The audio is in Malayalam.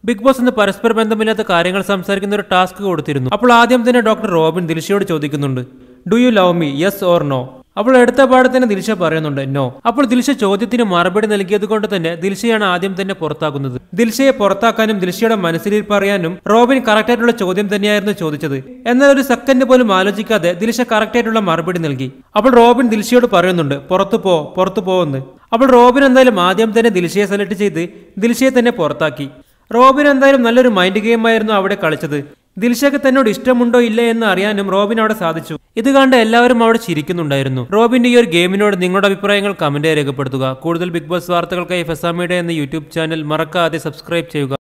ബിഗ് ബോസ് എന്ന് പരസ്പര ബന്ധമില്ലാത്ത കാര്യങ്ങൾ സംസാരിക്കുന്ന ഒരു ടാസ്ക് കൊടുത്തിരുന്നു അപ്പോൾ ആദ്യം തന്നെ ഡോക്ടർ റോബിൻ ദിൽഷയോട് ചോദിക്കുന്നുണ്ട് do you love me yes or no അപ്പോൾ എടുത്ത പാടെ തന്നെ ദിൽഷ പറയുന്നുണ്ട് നോ അപ്പോൾ ദിൽഷ ചോദ്യത്തിന് മറുപടി നൽകിയത് കൊണ്ട് തന്നെ ദിൽഷയാണ് ആദ്യം തന്നെ പുറത്താക്കുന്നത് ദിൽഷയെ പുറത്താക്കാനും ദിൽഷയുടെ മനസ്സിലിരിപ്പ് അറിയാനും റോബിൻ കറക്റ്റ് ആയിട്ടുള്ള ചോദ്യം തന്നെയായിരുന്നു ചോദിച്ചത് എന്നാൽ ഒരു സെക്കൻഡ് പോലും ആലോചിക്കാതെ ദിൽഷ കറക്റ്റ് ആയിട്ടുള്ള മറുപടി നൽകി അപ്പോൾ റോബിൻ ദിൽഷയോട് പറയുന്നുണ്ട് പുറത്തു പോ പുറത്തു പോവെന്ന് അപ്പോൾ റോബിൻ എന്തായാലും ആദ്യം തന്നെ ദിൽഷയെ സെലക്ട് ചെയ്ത് ദിൽഷയെ തന്നെ പുറത്താക്കി റോബിൻ എന്തായാലും നല്ലൊരു മൈൻഡ് ഗെയിം ആയിരുന്നു അവിടെ കളിച്ചത് ദിൽഷയ്ക്ക് തന്നോട് ഇഷ്ടമുണ്ടോ ഇല്ല എന്ന് അറിയാനും റോബിൻ അവിടെ സാധിച്ചു ഇത് കണ്ട് എല്ലാവരും അവിടെ ചിരിക്കുന്നുണ്ടായിരുന്നു റോബിന്റെ ഈ ഒരു ഗെയിമിനോട് നിങ്ങളുടെ അഭിപ്രായങ്ങൾ കമന്റായി രേഖപ്പെടുത്തുക കൂടുതൽ ബിഗ് ബോസ് വാർത്തകൾക്കായി ഫെസാമിയുടെ എന്ന യൂട്യൂബ് ചാനൽ മറക്കാതെ സബ്സ്ക്രൈബ് ചെയ്യുക